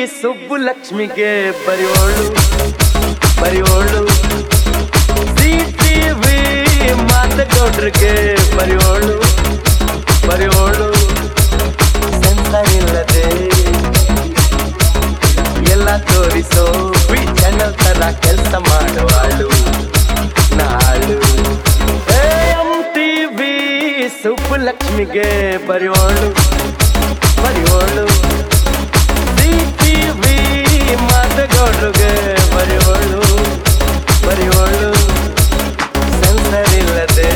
ಸುಬ್ಬು ಲಕ್ಷ್ಮಿಗೆ ಬರೆಯೋಳು ಬರೆಯೋಳು ಸಿ ಟಿವಿ ಮಾತಗೌಡ್ರಿಗೆ ಬರೆಯೋಳು ಬರೆಯೋಳು ಸೆನ್ಸರ್ ಇಲ್ಲದೆ ಎಲ್ಲ ತೋರಿಸೋ ವಿ ಚಾನಲ್ ತರ ಕೆಲಸ ಮಾಡುವಾಳು ನಾಳು ಎಂ ಟಿವಿ ಸುಬ್ಬು ಲಕ್ಷ್ಮಿಗೆ ಬರೆಯೋಳು ಬರೆಯೋಳು ಸಿ ಟಿವಿ ಮಾತಗೌಡ್ರಿಗೆ ಬರೆಯೋಳು ಬರೆಯೋಳು ಸೆನ್ಸರ್ ಇಲ್ಲದೆ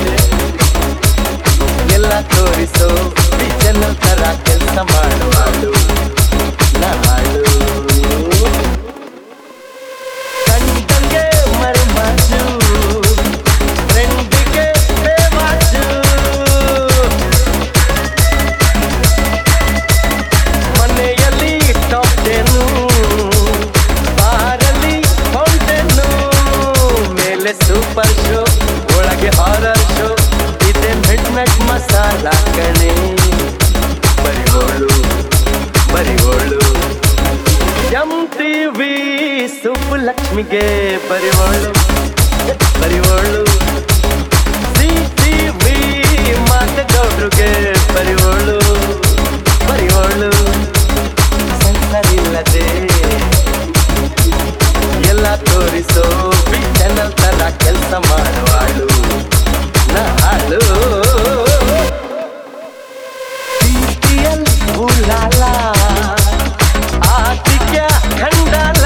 ಎಲ್ಲ ತೋರಿಸೋ ಚಾನಲ್ ತರ ಕೆಲಸ ಮಾಡುವಾಳು ನಾಳು ಕಂಡಂಗೆ ಮರೆಮಾಚು ಫ್ರೆಂಡಿಗೆ ಬೇವಾಚು ಮನೆಯಲ್ಲಿ ಟಾಪ್ ಟೆನ್ನು ಬಾರಲ್ಲಿ ಫೌಂಟೇನು ಮೇಲೆ ಸೂಪರ್ ಶೋ ಒಳಗೆ ಹಾರರ್ ಶೋ ಇದೆ ಮಿಡ್ ನೈಟ್ ಮಸಾಲ ಕಣೆ ಬರಿಗೋಳು ಬರಿಗೋಳು ಎಂ ಟಿವಿ ಸುಬ್ಬು ಲಕ್ಷ್ಮಿಗೆ ಬರಿವೋಳು ಬರಿವೋಳು ಸಿ ಟಿವಿ ಮಾತಗೌಡ್ರಿಗೆ ಬರಿವೋಳು ಬರಿವೋಳು ಸೆನ್ಸರ್ ಇಲ್ಲದೆ ಎಲ್ಲ ತೋರಿಸೋ ಬಿ ಚಾನಲ್ ತರ ಕೆಲಸ ಮಾಡುವಾಳು ನಾಳು BTL ಉಲಾಲ ಆತಿಕ್ಯ ಖಂಡಾಲ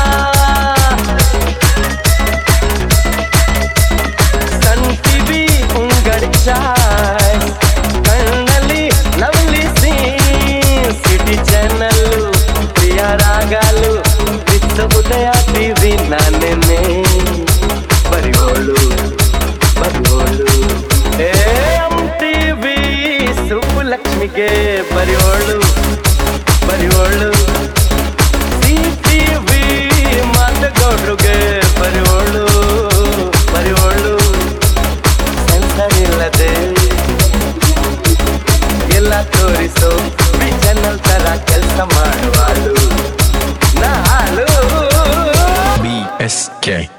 ಸನ್ ಟಿವಿ ಉಂಗಡಿ ಚಾಯ್ ಕಣ್ಣಲ್ಲಿ ಲವ್ಲಿ ಸೀನ್ ಸಿಟಿ ಚಾನಲ್ ಪ್ರಿಯ ರಾಗಾಲು ವಿತ್ತ ಉದಯ ಟಿವಿ ನಾನೇನೆ ಬರಿಯೋಳು ಬರಿಯೋಳು ಎಂ ಟಿವಿ ಸುಬ್ಬು ಲಕ್ಷ್ಮಿಗೆ ಬರಿಯೋಳು ಬರಿಯೋಳು ಸಿ ಟಿವಿ ಮಾತಗೌಡ್ರಿಗೆ ಬರಿಯೋಳು ಬರಿಯೋಳು ಸೆನ್ಸರ್ ಇಲ್ಲದೆ ಎಲ್ಲ ತೋರಿಸೋ ಬಿ ಚಾನಲ್ ತರ ಕೆಲಸ ಮಾಡುವಾಳು ನಾಳು BSK